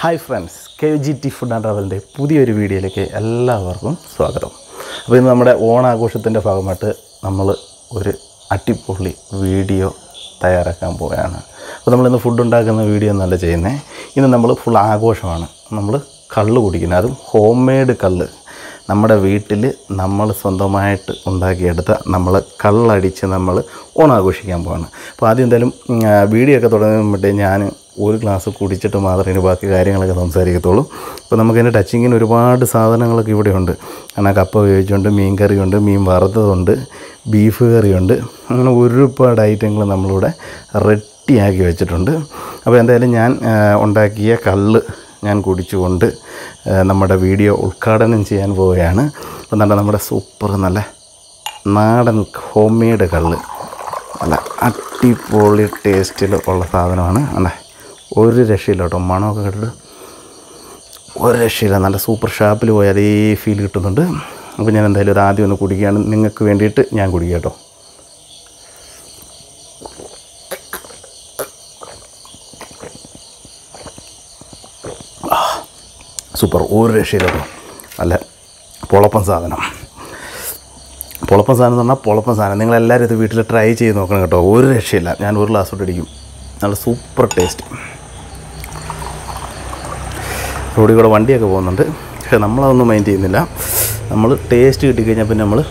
hi friends K G T food and ട്രാവലിൻ്റെ പുതിയൊരു വീഡിയോയിലേക്ക് എല്ലാവർക്കും സ്വാഗതം അപ്പോൾ ഇന്ന് നമ്മുടെ ഓണാഘോഷത്തിൻ്റെ ഭാഗമായിട്ട് നമ്മൾ ഒരു അടിപൊളി വീഡിയോ തയ്യാറാക്കാൻ പോവുകയാണ് അപ്പോൾ നമ്മളിന്ന് ഫുഡ് ഉണ്ടാക്കുന്ന വീഡിയോ എന്നല്ല ചെയ്യുന്നത് ഇന്ന് നമ്മൾ ഫുൾ ആഘോഷമാണ് നമ്മൾ കള്ള് കുടിക്കുന്നത് അതും ഹോം മെയ്ഡ് കള്ള് നമ്മുടെ വീട്ടിൽ നമ്മൾ സ്വന്തമായിട്ട് ഉണ്ടാക്കിയെടുത്ത നമ്മൾ കള്ളടിച്ച് നമ്മൾ ഓണാഘോഷിക്കാൻ പോവാണ് അപ്പോൾ ആദ്യം എന്തായാലും ഉം, ആ, വീഡിയോ ഒക്കെ തുടങ്ങുമ്പോഴേ ഞാൻ ഒരു ഗ്ലാസ് കുടിച്ചിട്ട് മാത്രമേ ഇനി ബാക്കി കാര്യങ്ങളൊക്കെ സംസാരിക്കത്തുള്ളൂ അപ്പോൾ നമുക്കതിൻ്റെ ടച്ചിങ്ങിന് ഒരുപാട് സാധനങ്ങളൊക്കെ ഇവിടെ ഉണ്ട് കാരണം കപ്പ വേവിച്ചുണ്ട് മീൻ കറിയുണ്ട് മീൻ വറുത്തതുണ്ട് ബീഫ് കറിയുണ്ട് അങ്ങനെ ഒരുപാട് ഐറ്റങ്ങൾ നമ്മളിവിടെ റെഡിയാക്കി വെച്ചിട്ടുണ്ട് അപ്പോൾ എന്തായാലും ഞാൻ ആ, ഉണ്ടാക്കിയ കള്ള് ഞാൻ കുടിച്ചുകൊണ്ട് ആ, നമ്മുടെ വീഡിയോ ഉദ്ഘാടനം ചെയ്യാൻ പോവുകയാണ് അപ്പം നല്ല നമ്മുടെ സൂപ്പർ നല്ല നാടൻ ഹോം മെയ്ഡ് കള്ള് നല്ല അടിപൊളി ടേസ്റ്റിൽ ഉള്ള സാധനമാണ് അല്ലേ ഒരു രക്ഷയില്ല കേട്ടോ മണമൊക്കെ കേട്ടിട്ട് ഒരു രക്ഷയില്ല നല്ല സൂപ്പർ ഷാപ്പിൽ പോയി അതേ ഫീൽ കിട്ടുന്നുണ്ട് അപ്പോൾ ഞാൻ എന്തായാലും ഇത് ആദ്യം ഒന്ന് കുടിക്കുകയാണ് നിങ്ങൾക്ക് വേണ്ടിയിട്ട് ഞാൻ കുടിക്കാം കേട്ടോ സൂപ്പർ ഒരു രക്ഷയില്ല കേട്ടോ നല്ല പൊളപ്പൻ സാധനം പൊളപ്പൻ സാധനം എന്ന് പറഞ്ഞാൽ പൊളപ്പൻ സാധനം നിങ്ങളെല്ലാവരും ഇത് വീട്ടിൽ ട്രൈ ചെയ്ത് നോക്കണം കേട്ടോ ഒരു രക്ഷയില്ല ഞാൻ ഒരു ഗ്ലാസ് കൊണ്ട് അടിക്കും നല്ല സൂപ്പർ ടേസ്റ്റ് റോഡിൽ കൂടെ വണ്ടിയൊക്കെ പോകുന്നുണ്ട് പക്ഷേ നമ്മളതൊന്നും മൈൻഡ് ചെയ്യുന്നില്ല നമ്മൾ ടേസ്റ്റ് കിട്ടിക്കഴിഞ്ഞാൽ പിന്നെ നമ്മൾ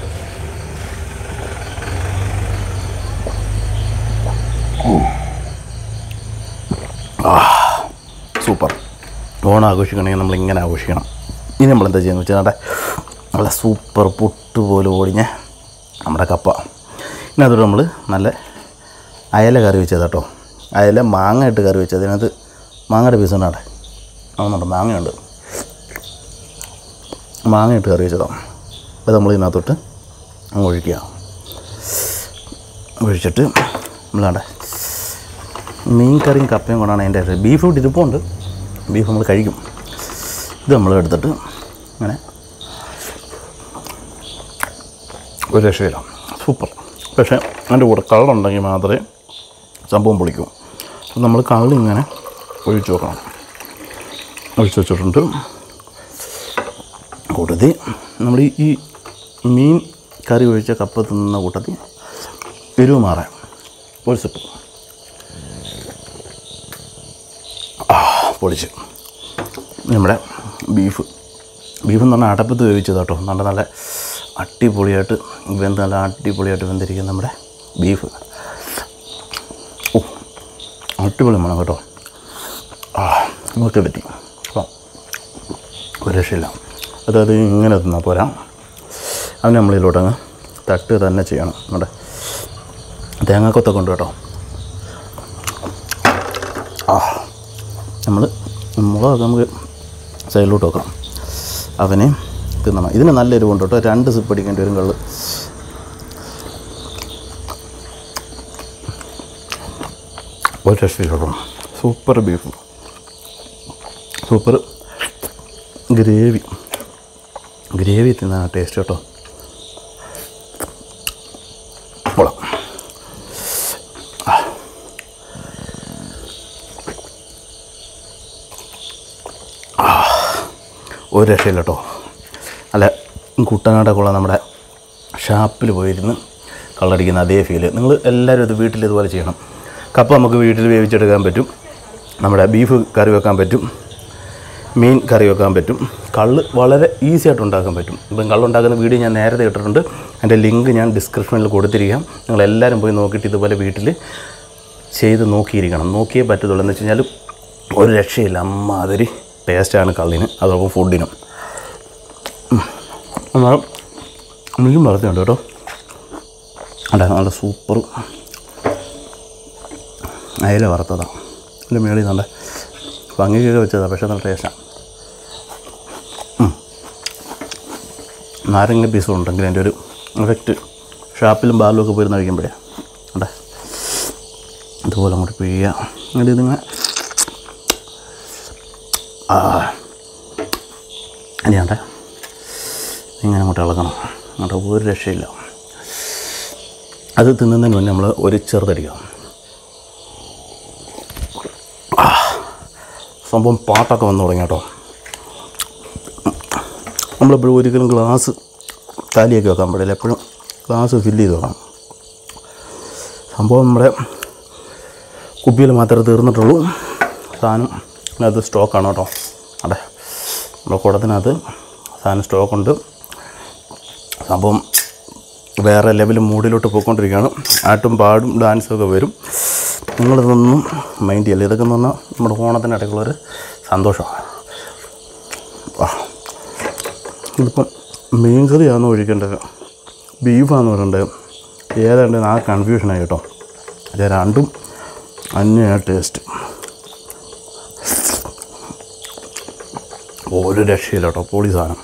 സൂപ്പർ ഓണം ആഘോഷിക്കണമെങ്കിൽ നമ്മൾ ഇങ്ങനെ ആഘോഷിക്കണം ഇനി നമ്മൾ എന്താ ചെയ്യുന്നത് വെച്ചാൽ നമ്മുടെ നല്ല സൂപ്പർ പുട്ട് പോലെ ഓടിഞ്ഞ നമ്മുടെ കപ്പ ഇനി അതോടെ നമ്മൾ നല്ല അയല കറി വെച്ചത് കേട്ടോ അയല മാങ്ങ ഇട്ട് കറി വെച്ചത് അതിനകത്ത് മാങ്ങയുടെ പീസ് ഉണ്ട് അവിടെ ആവുന്നുണ്ട് മാങ്ങയുണ്ട് മാങ്ങ ഇട്ട് കറി വെച്ചതാണ് അപ്പോൾ നമ്മൾ ഇതിനകത്തോട്ട് അങ്ങ് ഒഴിക്കുക ഒഴിച്ചിട്ട് നമ്മളാണ്ടെ മീൻ കറിയും കപ്പയും കൊണ്ടാണ് അതിൻ്റെ ബീഫ് ഇവിടെ ഇരിപ്പുണ്ട് ബീഫ് നമ്മൾ കഴിക്കും ഇത് നമ്മൾ എടുത്തിട്ട് ഇങ്ങനെ ഒരു രക്ഷയില്ല സൂപ്പർ പക്ഷേ അതിൻ്റെ കൂടെ കള്ളുണ്ടെങ്കിൽ മാത്രമേ സംഭവം പൊളിക്കൂ അപ്പം നമ്മൾ കള്ളിങ്ങനെ ഒഴിച്ച് വെക്കണം ഒഴിച്ച് വെച്ചിട്ടുണ്ട് കൂട്ടത്തിൽ നമ്മൾ ഈ ഈ മീൻ കറി ഒഴിച്ച കപ്പ തിന്നുന്ന കൂട്ടത്തിൽ എരിവ് മാറാൻ ഒരു സിപ്പ് പൊളിച്ച് നമ്മുടെ ബീഫ് ബീഫ് എന്ന് പറഞ്ഞാൽ അടപ്പത്ത് വേവിച്ചത് കേട്ടോ നല്ല നല്ല അടിപൊളിയായിട്ട് വെന്ത് നല്ല അടിപൊളിയായിട്ട് വെന്തിരിക്കുന്ന നമ്മുടെ ബീഫ് ഓ അടിപൊളി മണം കേട്ടോ ആ നോക്കി പറ്റി അപ്പം ഒരു രക്ഷയില്ല അതായത് ഇങ്ങനെ തിന്നാൽ പോരാ അതിന് നമ്മളിലോട്ടങ്ങ് തട്ട് തന്നെ ചെയ്യണം നമ്മുടെ തേങ്ങാക്കൊത്തൊക്കെ ഉണ്ട് കേട്ടോ ആ നമ്മൾ മുളകൊക്കെ നമുക്ക് സൈഡിലോട്ട് വെക്കണം അവനെ തിന്നണം ഇതിന് നല്ല എരിവുണ്ട് കേട്ടോ രണ്ട് സിപ്പ് അടിക്കേണ്ടി വരും കള്ള് ഒരു രക്ഷയില്ല super beef super gravy gravy തിന്നാണ് ടേസ്റ്റ് കേട്ടോ കൊള്ളാം ഒരു രക്ഷയില്ല കേട്ടോ അല്ല കുട്ടനാടൊക്കെ നമ്മുടെ ഷാപ്പിൽ പോയിരുന്ന് കള്ളടിക്കുന്ന അതേ ഫീല് നിങ്ങൾ എല്ലാവരും ഇത് വീട്ടിൽ ഇതുപോലെ ചെയ്യണം കപ്പ നമുക്ക് വീട്ടിൽ വേവിച്ചെടുക്കാൻ പറ്റും നമ്മുടെ ബീഫ് കറി വെക്കാൻ പറ്റും മീൻ കറി വെക്കാൻ പറ്റും കള്ള് വളരെ ഈസി ആയിട്ട് ഉണ്ടാക്കാൻ പറ്റും ഇപ്പം കള്ളുണ്ടാക്കുന്ന വീഡിയോ ഞാൻ നേരത്തെ ഇട്ടിട്ടുണ്ട് അതിൻ്റെ ലിങ്ക് ഞാൻ ഡിസ്ക്രിപ്ഷനിൽ കൊടുത്തിരിക്കാം നിങ്ങളെല്ലാവരും പോയി നോക്കിയിട്ട് ഇതുപോലെ വീട്ടിൽ ചെയ്ത് നോക്കിയിരിക്കണം നോക്കിയേ പറ്റത്തുള്ളൂ എന്ന് വെച്ച് കഴിഞ്ഞാൽ ഒരു രക്ഷയില്ല അമ്മാതിരി ടേസ്റ്റാണ് കള്ളിന് അതോടൊപ്പം ഫുഡിനും എന്നാൽ മീൻ വളർത്തുന്നുണ്ട് കേട്ടോ അല്ല നല്ല സൂപ്പർ അയല വറുത്തതാണ് അതിൻ്റെ മേളിൽ നല്ല ഭംഗിക്കൊക്കെ വെച്ചതാണ് പക്ഷേ നല്ല ടേസ്റ്റാണ് നാരങ്ങ പീസും ഉണ്ടെങ്കിൽ അതിൻ്റെ ഒരു എഫക്റ്റ് ഷാപ്പിലും ബാലും ഒക്കെ പോയിരുന്ന് കഴിക്കുമ്പോഴേ അതെ ഇതുപോലെ അങ്ങോട്ട് പിഴിയുക എന്നിട്ട് ഇതിങ്ങനെ ആ ഇനിയാണ്ടെ ഇങ്ങനെ അങ്ങോട്ട് ഇളകണം അങ്ങോട്ട് ഒരു രക്ഷയില്ല അത് തിന്നുന്നതിന് മുന്നേ നമ്മൾ ഒരു ചെറുതടിക്കണം സംഭവം പാട്ടൊക്കെ വന്നു തുടങ്ങി കേട്ടോ നമ്മളെപ്പോഴും ഒരിക്കലും ഗ്ലാസ് കാലിയൊക്കെ വെക്കാൻ പാടില്ല എപ്പോഴും ഗ്ലാസ് ഫില്ല് ചെയ്ത് വെക്കണം സംഭവം നമ്മുടെ കുപ്പിയിൽ മാത്രമേ തീർന്നിട്ടുള്ളൂ സാധനം അതിനകത്ത് സ്റ്റോക്കാണ് കേട്ടോ അതെ നമ്മുടെ കുടത്തിനകത്ത് സാധനം സ്റ്റോക്കുണ്ട് സംഭവം വേറെ ലെവൽ മൂഡിലോട്ട് പോയിക്കൊണ്ടിരിക്കുകയാണ് ആട്ടും പാടും ഡാൻസും ഒക്കെ വരും നിങ്ങളിതൊന്നും മൈൻഡ് ചെയ്യല്ല ഇതൊക്കെ എന്ന് പറഞ്ഞാൽ നമ്മുടെ ഓണത്തിൻ്റെ ഇടയ്ക്കുള്ളൊരു സന്തോഷമാണ് ആ ഇതിപ്പം മീൻ കറിയാണെന്ന് ഒഴിക്കേണ്ടത് ബീഫാന്ന് പറയേണ്ടത് ഏതാണ്ട് ആ കൺഫ്യൂഷനായി കേട്ടോ ഇത് രണ്ടും അന്യ ടേസ്റ്റ് ഒരു രക്ഷയില്ല കേട്ടോ പൊളി സാധനം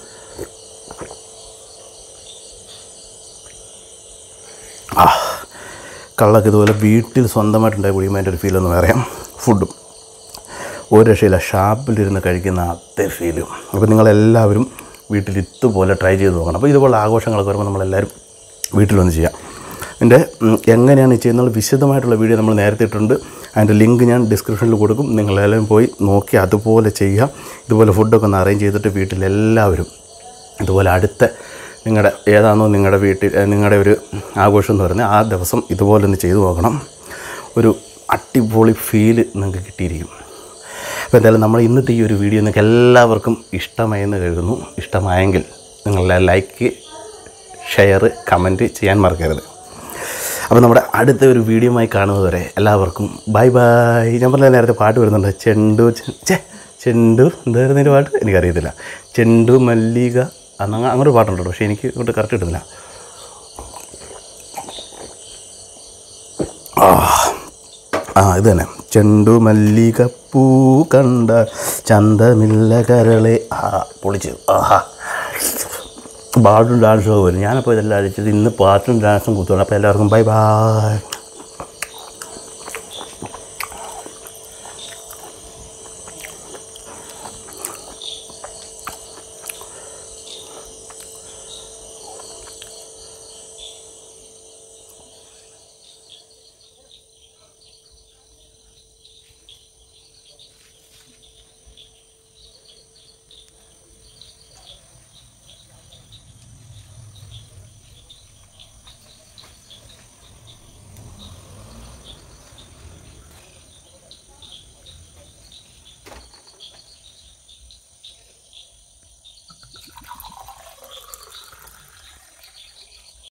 ആ കള്ളൊക്കെ ഇതുപോലെ വീട്ടിൽ സ്വന്തമായിട്ടുണ്ടായി കുടിയുമ്പോൾ അതിൻ്റെ ഒരു ഫീലൊന്ന് പറയാം ഫുഡും ഒരു രക്ഷയില്ല ഷാപ്പിലിരുന്ന് കഴിക്കുന്ന അതേ ഫീലും അപ്പോൾ നിങ്ങളെല്ലാവരും വീട്ടിൽ ഇതുപോലെ ട്രൈ ചെയ്ത് നോക്കണം അപ്പോൾ ഇതുപോലെ ആഘോഷങ്ങളൊക്കെ വരുമ്പോൾ നമ്മളെല്ലാവരും വീട്ടിൽ വന്ന് ചെയ്യാം എൻ്റെ ഉം, എങ്ങനെയാണ് ഈ ചെയ്യുന്നത് വിശദമായിട്ടുള്ള വീഡിയോ നമ്മൾ നേരത്തെ ഇട്ടിട്ടുണ്ട് അതിൻ്റെ ലിങ്ക് ഞാൻ ഡിസ്ക്രിപ്ഷനിൽ കൊടുക്കും നിങ്ങളെല്ലാവരും പോയി നോക്കി അതുപോലെ ചെയ്യുക ഇതുപോലെ ഫുഡൊക്കെ ഒന്ന് അറേഞ്ച് ചെയ്തിട്ട് വീട്ടിലെല്ലാവരും ഇതുപോലെ അടുത്ത നിങ്ങളുടെ ഏതാണോ നിങ്ങളുടെ വീട്ടിൽ ഏ, നിങ്ങളുടെ ഒരു ആഘോഷം എന്ന് പറയുന്നത് ആ ദിവസം ഇതുപോലെ ഒന്ന് ചെയ്തു നോക്കണം ഒരു അടിപൊളി ഫീല് നിങ്ങൾക്ക് കിട്ടിയിരിക്കും അപ്പോൾ എന്തായാലും നമ്മൾ ഇന്നത്തെ ഈ ഒരു വീഡിയോ നിങ്ങൾക്ക് എല്ലാവർക്കും ഇഷ്ടമായെന്ന് കരുതുന്നു ഇഷ്ടമായെങ്കിൽ നിങ്ങളുടെ ലൈക്ക് ഷെയർ കമൻറ്റ് ചെയ്യാൻ മറക്കരുത് അപ്പോൾ നമ്മുടെ അടുത്ത ഒരു വീഡിയോയുമായി കാണുന്നത് വരെ എല്ലാവർക്കും ബൈ ബൈ ഞാൻ പറഞ്ഞ നേരത്തെ പാട്ട് വരുന്നുണ്ട് ചെണ്ടു ചെ- ചെ ചെണ്ടു എന്തായിരുന്നു എൻ്റെ പാട്ട് എനിക്കറിയത്തില്ല ചെണ്ടു മല്ലിക അന്ന് അങ്ങനെ ഒരു പാട്ടുണ്ട് കേട്ടോ പക്ഷേ എനിക്ക് ഇങ്ങോട്ട് കറക്റ്റ് കിട്ടുന്നില്ല ആ ആ ഇത് തന്നെ ചെണ്ടു മല്ലിക പൂ കണ്ട ചന്തമില്ല കരളെ ആ പൊളിച്ച് ആഹാ പാട്ടും ഡാൻസും ഒക്കെ വരും ഞാനപ്പോൾ ഇതെല്ലാം അടിച്ചത് ഇന്ന് പാട്ടും ഡാൻസും കുത്തുകയാണ് അപ്പോൾ എല്ലാവർക്കും ബൈ ബൈ